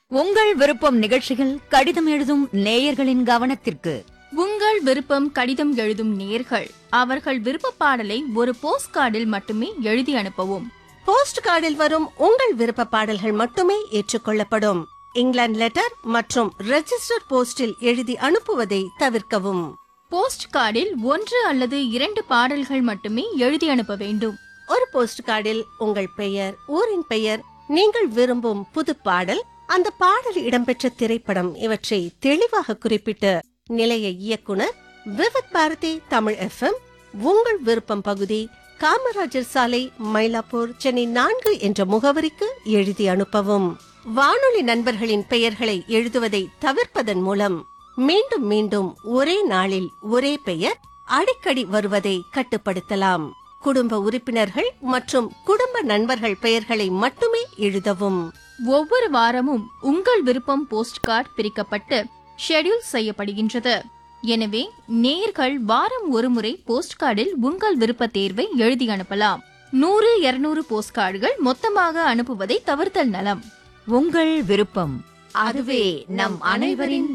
உங்கள் விருப்பம் நிகழ்ச்சிகள் கடிதம் எழுதும் நேயர்களின் கவனத்திற்கு உங்கள் விருப்பம் கடிதம் எழுதும் நேர்கள் அவர்கள் விருப்ப பாடலை ஒரு போஸ்ட் கார்டில் மட்டுமே எழுதி அனுப்பவும் போஸ்ட் கார்டில் வரும் உங்கள் விருப்ப பாடல்கள் மட்டுமே ஏற்றுக்கொள்ளப்படும் இங்கிலாந்து லெட்டர் மற்றும் ரெஜிஸ்டர் போஸ்டில் எழுதி அனுப்புவதை தவிர்க்கவும் போஸ்ட் கார்டில் ஒன்று அல்லது இரண்டு பாடல்கள் மட்டுமே எழுதி அனுப்ப வேண்டும் ஒரு போஸ்ட் கார்டில் உங்கள் பெயர் ஊரின் பெயர் நீங்கள் விரும்பும் புது பாடல் அந்த பாடல் இடம்பெற்ற திரைப்படம் இவற்றை தெளிவாக குறிப்பிட்டு நிலைய இயக்குனர் விவித் பாரதி தமிழ் எஃப்எம் உங்கள் விருப்பம் பகுதி காமராஜர் சாலை மயிலாப்பூர் சென்னை நான்கு என்ற முகவரிக்கு எழுதி அனுப்பவும் வானொலி நண்பர்களின் பெயர்களை எழுதுவதை தவிர்ப்பதன் மூலம் மீண்டும் மீண்டும் ஒரே நாளில் ஒரே பெயர் அடிக்கடி வருவதை கட்டுப்படுத்தலாம் குடும்ப உறுப்பினர்கள் மற்றும் குடும்ப நண்பர்கள் பெயர்களை மட்டுமே எழுதவும் ஒவ்வொரு வாரமும் உங்கள் விருப்பம் போஸ்ட் கார்டு பிரிக்கப்பட்டு ஷெட்யூல் செய்யப்படுகின்றது எனவே நேர்கள் வாரம் ஒருமுறை போஸ்ட் கார்டில் உங்கள் விருப்ப தேர்வை எழுதி அனுப்பலாம் நூறு இருநூறு போஸ்ட் கார்டுகள் மொத்தமாக அனுப்புவதை தவிர்த்தல் நலம் உங்கள் விருப்பம் அதுவே நம் அனைவரின்